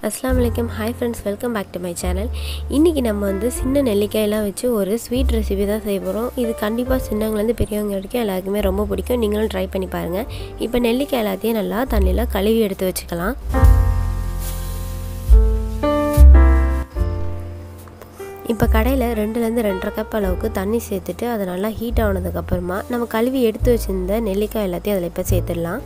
அஸ்லாம் வலைக்கம் hi friends welcome back to my channel இன்றைக்கி நம்ம வந்து சின்ன நெல்லிக்காயெல்லாம் வச்சு ஒரு ஸ்வீட் ரெசிபி தான் செய்ய போகிறோம் இது கண்டிப்பாக சின்னவங்கலேருந்து பெரியவங்க வரைக்கும் எல்லாருக்குமே ரொம்ப பிடிக்கும் நீங்களும் ட்ரை பண்ணி பாருங்கள் இப்போ நெல்லிக்காய் எல்லாத்தையும் நல்லா தண்ணியில் கழுவி எடுத்து வச்சுக்கலாம் இப்போ கடையில் ரெண்டுலேருந்து ரெண்டரை கப் அளவுக்கு தண்ணி சேர்த்துட்டு அதை நல்லா ஹீட் ஆனதுக்கப்புறமா நம்ம கழுவி எடுத்து வச்சுருந்த நெல்லிக்காய் எல்லாத்தையும் அதில் இப்போ சேர்த்துடலாம்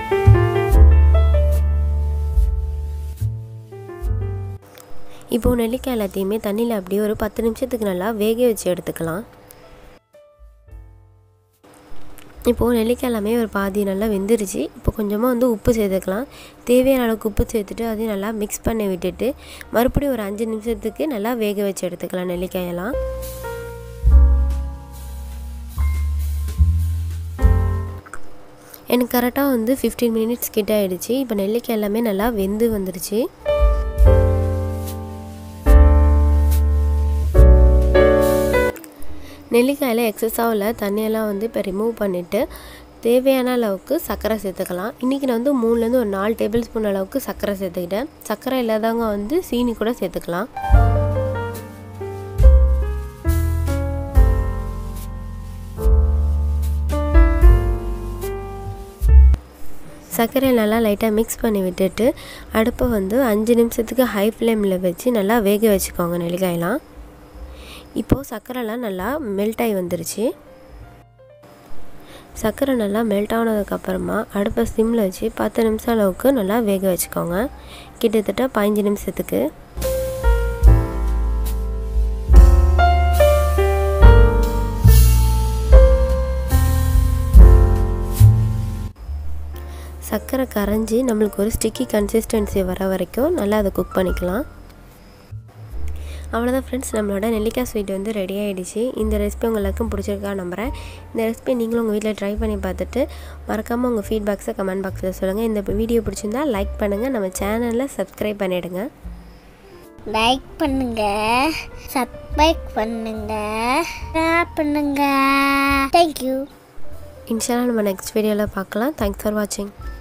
இப்போது நெல்லிக்காய் எல்லாத்தையுமே தண்ணியில் அப்படியே ஒரு பத்து நிமிஷத்துக்கு நல்லா வேக வச்சு எடுத்துக்கலாம் இப்போது நெல்லிக்காய் எல்லாமே ஒரு பாதி நல்லா வெந்துருச்சு இப்போ கொஞ்சமாக வந்து உப்பு சேர்த்துக்கலாம் தேவையான அளவுக்கு உப்பு சேர்த்துட்டு அதையும் நல்லா மிக்ஸ் பண்ணி விட்டுட்டு மறுபடியும் ஒரு அஞ்சு நிமிஷத்துக்கு நல்லா வேக வச்சு எடுத்துக்கலாம் நெல்லிக்காயெல்லாம் எனக்கு கரெக்டாக வந்து ஃபிஃப்டீன் மினிட்ஸ் கிட்ட ஆகிடுச்சு இப்போ நெல்லிக்காய் எல்லாமே நல்லா வெந்து வந்துருச்சு நெல்லிக்காயில் எக்ஸஸாக உள்ள தண்ணியெல்லாம் வந்து இப்போ ரிமூவ் பண்ணிவிட்டு தேவையான அளவுக்கு சர்க்கரை சேர்த்துக்கலாம் இன்றைக்கி நான் வந்து மூணுலேருந்து ஒரு நாலு டேபிள் ஸ்பூன் அளவுக்கு சர்க்கரை சேர்த்துக்கிட்டேன் சர்க்கரை இல்லாதவங்க வந்து சீனி கூட சேர்த்துக்கலாம் சர்க்கரையை நல்லா லைட்டாக மிக்ஸ் பண்ணி விட்டுட்டு அடுப்பை வந்து அஞ்சு நிமிஷத்துக்கு ஹை ஃப்ளேமில் வச்சு நல்லா வேக வச்சுக்கோங்க நெல்லிக்காயெல்லாம் இப்போது சர்க்கரைலாம் நல்லா மெல்ட் ஆகி வந்துருச்சு சர்க்கரை நல்லா மெல்ட் ஆனதுக்கப்புறமா அடுப்பை சிம்மில் வச்சு பத்து நிமிஷம் அளவுக்கு நல்லா வேக வச்சுக்கோங்க கிட்டத்தட்ட பதினஞ்சு நிமிஷத்துக்கு சர்க்கரை கரைஞ்சி நம்மளுக்கு ஒரு ஸ்டிக்கி கன்சிஸ்டன்சி வர வரைக்கும் நல்லா அதை குக் பண்ணிக்கலாம் அவ்வளோதான் ஃப்ரெண்ட்ஸ் நம்மளோட நெல்லிக்காய் ஸ்வீட் வந்து ரெடி ஆகிடுச்சு இந்த ரெசிபி உங்கள் எல்லாருக்கும் பிடிச்சிருக்கா நம்புகிறேன் இந்த ரெசிபி நீங்களும் உங்கள் வீட்டில் ட்ரை பண்ணி பார்த்துட்டு மறக்காமல் உங்கள் ஃபீட்பேக்ஸை கமெண்ட் பாக்ஸில் சொல்லுங்கள் இந்த வீடியோ பிடிச்சிருந்தா லைக் பண்ணுங்கள் நம்ம சேனலில் சப்ஸ்கிரைப் பண்ணிவிடுங்க லைக் பண்ணுங்க சப்ஸ்கிரைப் பண்ணுங்க ஷேர் பண்ணுங்க தேங்க்யூ இன்ஷால்லாம் நம்ம நெக்ஸ்ட் வீடியோவில் பார்க்கலாம் தேங்க்ஸ் ஃபார் வாட்சிங்